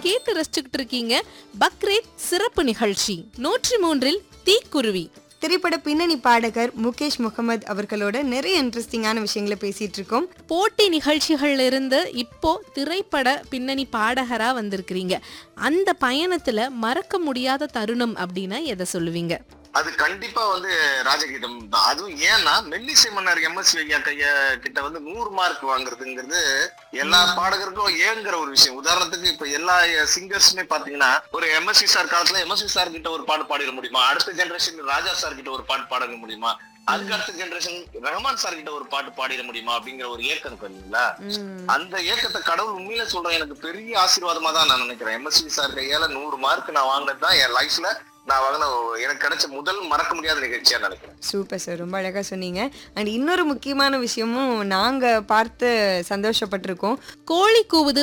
கேட்டு ரசிச்சுக்கிட்டு இருக்கீங்க பக்ரீத் சிறப்பு நிகழ்ச்சி நூற்றி மூன்றில் தீக்குருவி திரைப்பட பின்னணி பாடகர் முகேஷ் முகமது அவர்களோட நிறைய இன்ட்ரெஸ்டிங்கான விஷயங்களை பேசிட்டு இருக்கோம் போட்டி நிகழ்ச்சிகள்ல இருந்து இப்போ திரைப்பட பின்னணி பாடகரா வந்திருக்கிறீங்க அந்த பயணத்துல மறக்க முடியாத தருணம் அப்படின்னா எதை சொல்லுவீங்க அது கண்டிப்பா வந்து ராஜகீதம் தான் அதுவும் ஏன்னா மெல்லிசை மன்னர் எம் எஸ் ஐயா கைய கிட்ட வந்து நூறு மார்க் வாங்குறதுங்கிறது எல்லா பாடகருக்கும் ஏங்குற ஒரு விஷயம் உதாரணத்துக்கு இப்ப எல்லா சிங்கர்ஸுமே பாத்தீங்கன்னா ஒரு எம்எஸ்சி சார் காலத்துல எம்எஸ்சி சார் கிட்ட ஒரு பாட்டு பாடிட முடியுமா அடுத்த ஜெனரேஷன் ராஜா சார் கிட்ட ஒரு பாட்டு பாட முடியுமா அதுக்கு அடுத்த ஜெனரேஷன் ரஹ்மான் சார் கிட்ட ஒரு பாட்டு பாடிட முடியுமா அப்படிங்கிற ஒரு ஏக்கம் இருக்கு இல்லைங்களா அந்த ஏக்கத்தை கடவுள் உண்மையில சொல்றேன் எனக்கு பெரிய ஆசீர்வாதமா தான் நான் நினைக்கிறேன் எம்எஸ்சி சார் கையால நூறு மார்க் நான் வாங்கினது தான் என் லைஃப்ல நான் வாங்கின எனக்கு கிடைச்ச முதல் மறக்க முடியாத நிகழ்ச்சியா நினைக்கிறேன் சூப்பர் சார் ரொம்ப அழகா சொன்னீங்க அண்ட் இன்னொரு முக்கியமான விஷயமும் நாங்க பார்த்து சந்தோஷப்பட்டிருக்கோம் கோழி கூவுது